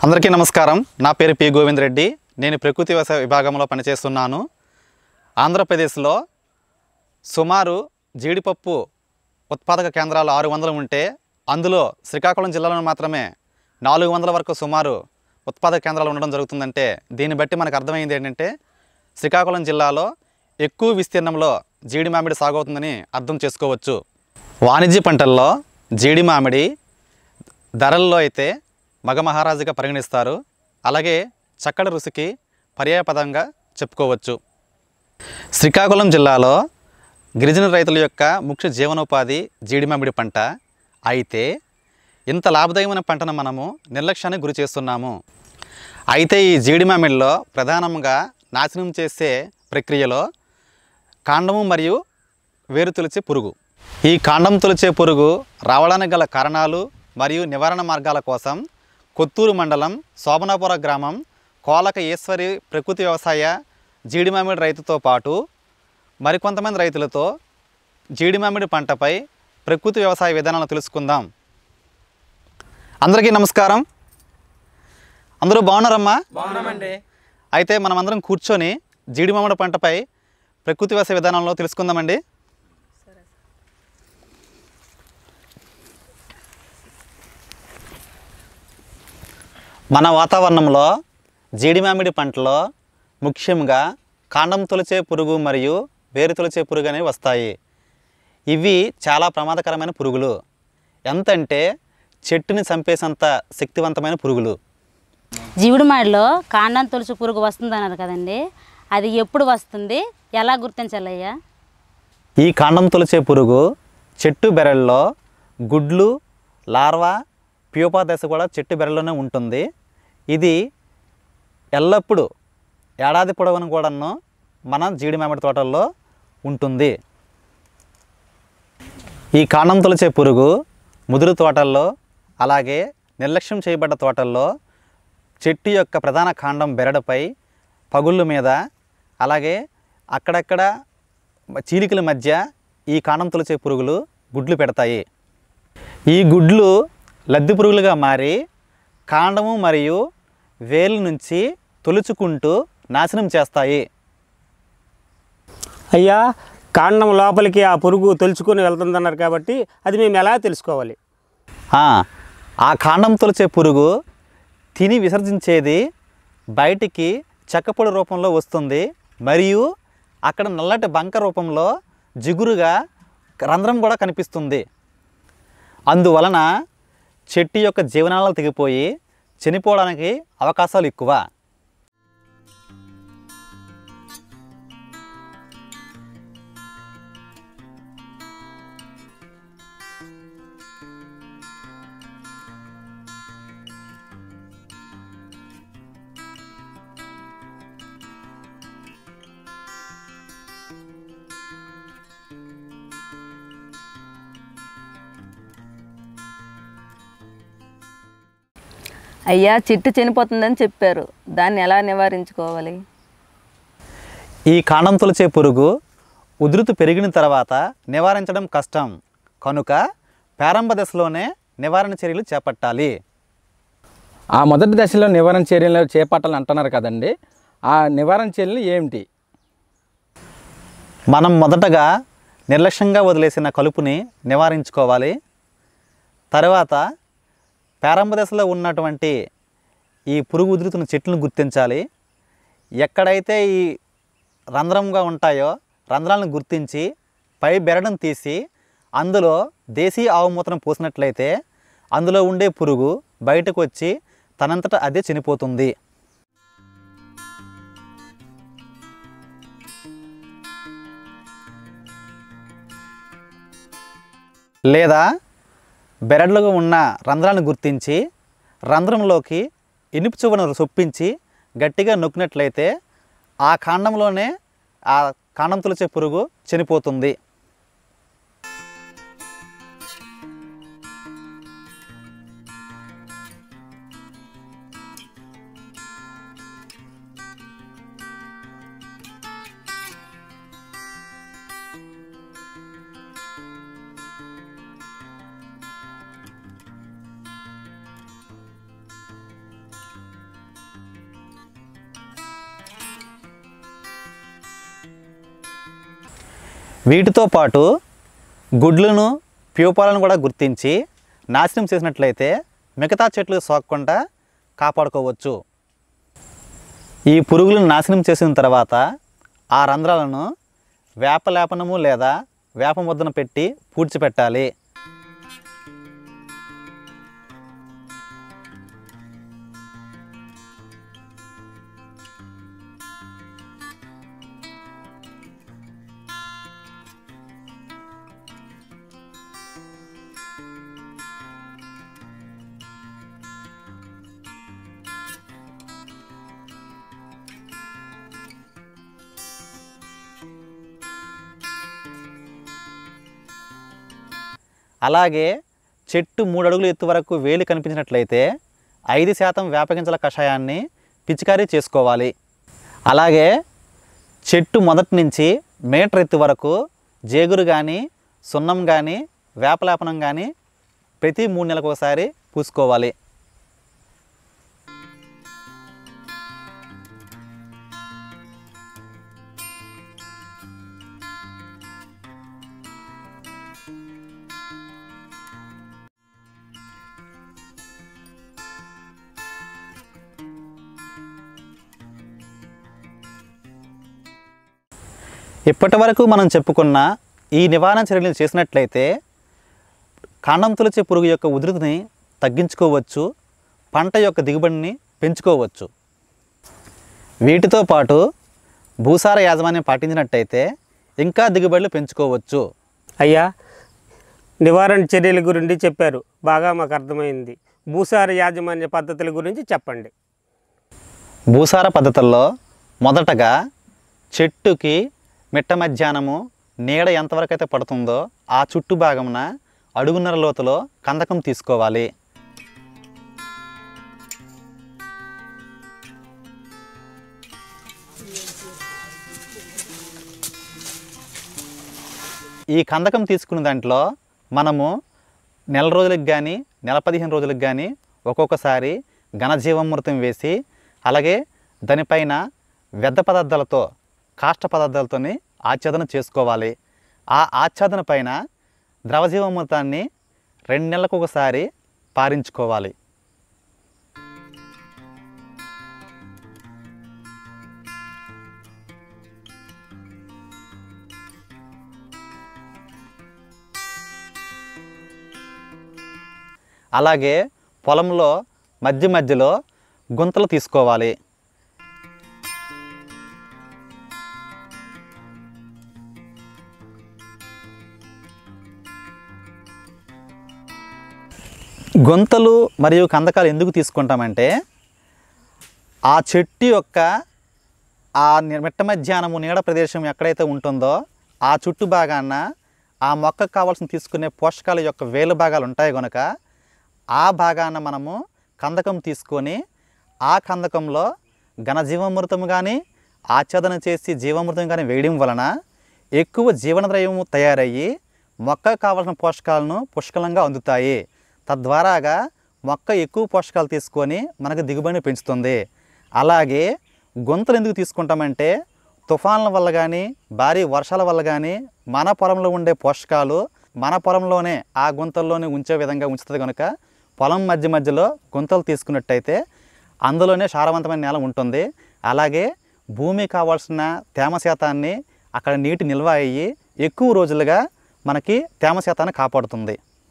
అందరికీ నమస్కారం నా పేరు పి గోవింద్ రెడ్డి నేను ప్రకృతి వ్యవసాయ విభాగంలో పనిచేస్తున్నాను ఆంధ్రప్రదేశ్లో సుమారు జీడిపప్పు ఉత్పాదక కేంద్రాలు ఆరు వందలు ఉంటే అందులో శ్రీకాకుళం జిల్లాలో మాత్రమే నాలుగు వందల వరకు సుమారు ఉత్పాదక కేంద్రాలు ఉండడం జరుగుతుందంటే దీన్ని బట్టి మనకు అర్థమైంది ఏంటంటే శ్రీకాకుళం జిల్లాలో ఎక్కువ విస్తీర్ణంలో జీడి మామిడి సాగు అవుతుందని అర్థం చేసుకోవచ్చు వాణిజ్య పంటల్లో జీడి మామిడి ధరల్లో అయితే మగ మహారాజుగా పరిగణిస్తారు అలాగే చక్కటి రుచికి పర్యాయపదంగా చెప్పుకోవచ్చు శ్రీకాకుళం జిల్లాలో గిరిజన రైతుల యొక్క ముఖ్య జీవనోపాధి జీడి మామిడి పంట అయితే ఇంత లాభదాయమైన పంటను మనము నిర్లక్ష్యానికి గురి చేస్తున్నాము అయితే ఈ జీడి మామిడిలో ప్రధానంగా నాశనం చేసే ప్రక్రియలో కాండము మరియు వేరు తొలిచే పురుగు ఈ కాండం తొలిచే పురుగు రావడానికి గల కారణాలు మరియు నివారణ మార్గాల కోసం కొత్తూరు మండలం శోభనాపుర గ్రామం కోలక ఈశ్వరి ప్రకృతి వ్యవసాయ జీడి మామిడి రైతుతో పాటు మరికొంతమంది రైతులతో జీడి మామిడి పంటపై ప్రకృతి వ్యవసాయ విధానాలను తెలుసుకుందాం అందరికీ నమస్కారం అందరూ బాగున్నారమ్మా బాగున్నామండి అయితే మనం అందరం కూర్చొని జీడి మామిడి పంటపై ప్రకృతి వ్యవసాయ విధానంలో తెలుసుకుందామండి మన వాతావరణంలో జీడి మామిడి పంటలో ముఖ్యంగా కాండం తొలిచే పురుగు మరియు వేరు తొలిచే పురుగు అనేవి వస్తాయి ఇవి చాలా ప్రమాదకరమైన పురుగులు ఎంతంటే చెట్టుని చంపేసంత శక్తివంతమైన పురుగులు జీవుడి మాడిలో కాండం తులసి పురుగు వస్తుంది అన్నారు కదండి అది ఎప్పుడు వస్తుంది ఎలా గుర్తించాలయ్యా ఈ కాండం తొలిచే పురుగు చెట్టు బెరల్లో గుడ్లు లార్వా ప్యూపా దశ కూడా చెట్టు బెరల్లోనే ఉంటుంది ఇది ఎల్లప్పుడూ ఏడాది పొడవును కూడాను మన జీడి మామిడి తోటల్లో ఉంటుంది ఈ కాండం తొలిచే పురుగు ముదురు తోటల్లో అలాగే నిర్లక్ష్యం చేయబడ్డ తోటల్లో చెట్టు యొక్క ప్రధాన కాండం బెరడుపై పగుళ్ళ మీద అలాగే అక్కడక్కడ చీలికల మధ్య ఈ కాండం తొలిచే పురుగులు గుడ్లు పెడతాయి ఈ గుడ్లు లద్ది పురుగులుగా మారి కాండము మరియు వేలు నుంచి తొలుచుకుంటూ నాశనం చేస్తాయి అయ్యా కాండం లోపలికి ఆ పురుగు తొలుచుకొని వెళ్తుందన్నారు కాబట్టి అది మేము ఎలా తెలుసుకోవాలి ఆ, ఆ కాండం తొలిచే పురుగు తిని విసర్జించేది బయటికి చెక్కపొడి రూపంలో వస్తుంది మరియు అక్కడ నల్లటి బంక రూపంలో జిగురుగా రంధ్రం కూడా కనిపిస్తుంది అందువలన చెట్టు యొక్క జీవనాలు తెగిపోయి చనిపోవడానికి అవకాశాలు ఎక్కువ అయ్యా చెట్టు చనిపోతుందని చెప్పారు దాన్ని ఎలా నివారించుకోవాలి ఈ కాండం తొలిచే పురుగు ఉధృతి పెరిగిన తర్వాత నివారించడం కష్టం కనుక ప్రారంభ దశలోనే నివారణ చర్యలు చేపట్టాలి ఆ మొదటి దశలో నివారణ చర్యలు చేపట్టాలని అంటున్నారు కదండి ఆ నివారణ చర్యలు ఏమిటి మనం మొదటగా నిర్లక్ష్యంగా వదిలేసిన కలుపుని నివారించుకోవాలి తర్వాత ప్రారంభ దశలో ఉన్నటువంటి ఈ పురుగు ఉధృతున్న చెట్లను గుర్తించాలి ఎక్కడైతే ఈ రంధ్రంగా ఉంటాయో రంధ్రాలను గుర్తించి పై బెరడును తీసి అందులో దేశీ ఆవు మూత్రం పోసినట్లయితే అందులో ఉండే పురుగు బయటకు వచ్చి తనంతట అదే చనిపోతుంది లేదా బెరడ్లుగా ఉన్న రంధ్రాన్ని గుర్తించి రంధ్రంలోకి ఇనుపు చువ్వను చొప్పించి గట్టిగా నొక్కినట్లయితే ఆ కాండంలోనే ఆ కాండం తొలిచే పురుగు చనిపోతుంది వీటితో పాటు గుడ్లను ప్యూపాలను కూడా గుర్తించి నాశనం చేసినట్లయితే మిగతా చెట్లు సోకకుండా కాపాడుకోవచ్చు ఈ పురుగులను నాశనం చేసిన తర్వాత ఆ రంధ్రాలను వేపలేపనము లేదా వేప ముద్దను పెట్టి పూడ్చిపెట్టాలి అలాగే చెట్టు మూడు అడుగులు ఎత్తు వరకు వేలి కనిపించినట్లయితే ఐదు శాతం వేపగింజల కషాయాన్ని పిచికారీ చేసుకోవాలి అలాగే చెట్టు మొదటి నుంచి మీటర్ ఎత్తు వరకు జేగురు కానీ సున్నం కానీ వేపలేపనం కానీ ప్రతి మూడు నెలలకు ఒకసారి పూసుకోవాలి ఇప్పటి వరకు మనం చెప్పుకున్న ఈ నివారణ చర్యలు చేసినట్లయితే కాండం తొలిచే పురుగు యొక్క ఉధృతిని తగ్గించుకోవచ్చు పంట యొక్క దిగుబడిని పెంచుకోవచ్చు వీటితో పాటు భూసార యాజమాన్యం పాటించినట్టయితే ఇంకా దిగుబడులు పెంచుకోవచ్చు అయ్యా నివారణ చర్యల గురించి చెప్పారు బాగా మాకు అర్థమైంది భూసార యాజమాన్య పద్ధతుల గురించి చెప్పండి భూసార పద్ధతుల్లో మొదటగా చెట్టుకి మిట్ట మధ్యాహ్నము నీడ ఎంతవరకు అయితే పడుతుందో ఆ చుట్టు భాగమున అడుగున్నర లోతులో కందకం తీసుకోవాలి ఈ కందకం తీసుకున్న దాంట్లో మనము నెల రోజులకు కానీ నెల పదిహేను రోజులకు కానీ ఒక్కొక్కసారి ఘనజీవామృతం వేసి అలాగే దానిపైన వ్యర్థ పదార్థాలతో కాష్ట పదార్థాలతోని ఆచ్ఛాదన చేసుకోవాలి ఆ ఆచ్ఛాదన పైన ద్రవజీవామృతాన్ని రెండు నెలలకు ఒకసారి పారించుకోవాలి అలాగే పొలంలో మధ్య మధ్యలో గుంతలు తీసుకోవాలి గుంతలు మరియు కందకాలు ఎందుకు తీసుకుంటామంటే ఆ చెట్టు యొక్క ఆ ని- మిట్ట మధ్యాహ్నము నీడ ప్రదేశం ఎక్కడైతే ఉంటుందో ఆ చుట్టూ భాగాన ఆ మొక్కకు కావాల్సిన తీసుకునే పోషకాల యొక్క వేలు భాగాలు ఉంటాయి కనుక ఆ భాగాన మనము కందకం తీసుకొని ఆ కందకంలో ఘనజీవామృతం కానీ ఆచ్ఛాదన చేసి జీవామృతం కానీ వేయడం వలన ఎక్కువ జీవనద్రవ్యము తయారయ్యి మొక్కకు కావాల్సిన పోషకాలను పుష్కలంగా అందుతాయి తద్వారాగా మొక్క ఎక్కువ పోషకాలు తీసుకొని మనకు దిగుబడిని పెంచుతుంది అలాగే గుంతలు ఎందుకు తీసుకుంటామంటే తుఫాన్ల వల్ల కానీ భారీ వర్షాల వల్ల కానీ మన పొలంలో ఉండే పోషకాలు మన పొలంలోనే ఆ గుంతల్లోనే ఉంచే విధంగా ఉంచుతుంది కనుక పొలం మధ్య మధ్యలో గుంతలు తీసుకున్నట్టయితే అందులోనే సారవంతమైన నేల ఉంటుంది అలాగే భూమి కావాల్సిన తేమ శాతాన్ని అక్కడ నీటి నిల్వ అయ్యి ఎక్కువ రోజులుగా మనకి తేమ శాతాన్ని కాపాడుతుంది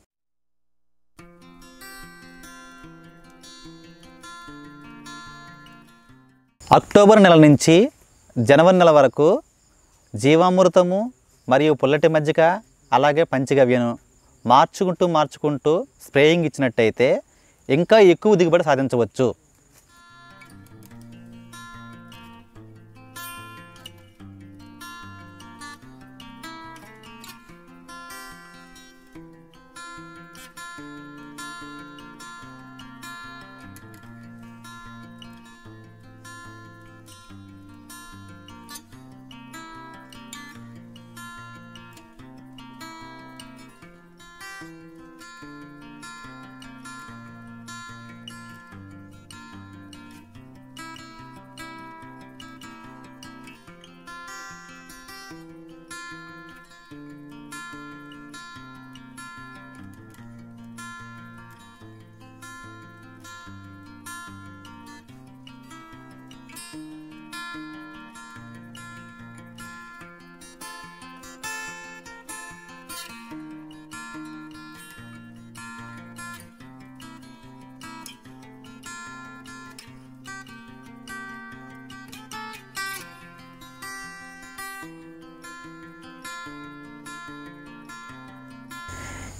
అక్టోబర్ నెల నుంచి జనవరి నెల వరకు జీవామృతము మరియు పుల్లటి మజ్జిగ అలాగే పంచగవ్యను మార్చుకుంటూ మార్చుకుంటూ స్ప్రేయింగ్ ఇచ్చినట్టయితే ఇంకా ఎక్కువ దిగుబడి సాధించవచ్చు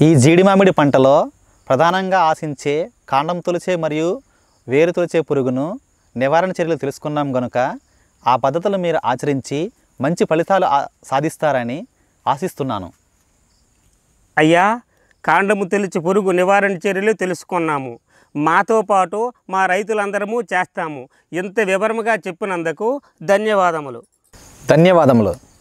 ఈ జీడి మామిడి పంటలో ప్రధానంగా ఆశించే కాండం తొలిచే మరియు వేరు తొలిచే పురుగును నివారణ చర్యలు తెలుసుకున్నాం గనుక ఆ పద్ధతులు మీరు ఆచరించి మంచి ఫలితాలు ఆ- సాధిస్తారని ఆశిస్తున్నాను అయ్యా కాండము తెలిచి పురుగు నివారణ చర్యలు తెలుసుకున్నాము మాతో పాటు మా రైతులందరము చేస్తాము ఇంత వివరముగా చెప్పినందుకు ధన్యవాదములు ధన్యవాదములు